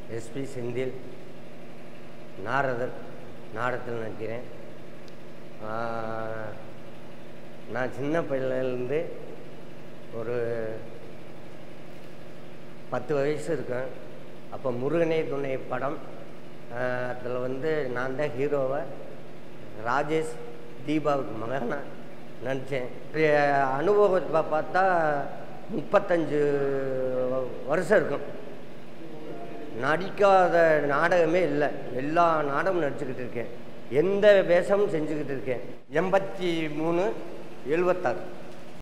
SP Senthil நாரதர் நாடகத்தில் நடிக்கிறேன் ஆஹ், நான் சின்ன பையன்லேருந்து ஒரு பத்து வயசு இருக்கேன் அப்போ முருகனே துணை படம் அதில் வந்து நான் தான் ஹீரோவை ராஜேஷ் தீபாவுக்கு மகனா நடித்தேன் அனுபவத்தை பார்த்தா முப்பத்தஞ்சு வருஷம் இருக்கும் நடிக்காத நாடகமே இல்லை எல்லா நாடகமும் நடிச்சுக்கிட்டு இருக்கேன் எந்த வேஷமும் செஞ்சுக்கிட்டு இருக்கேன் எண்பத்தி மூணு எழுபத்தாறு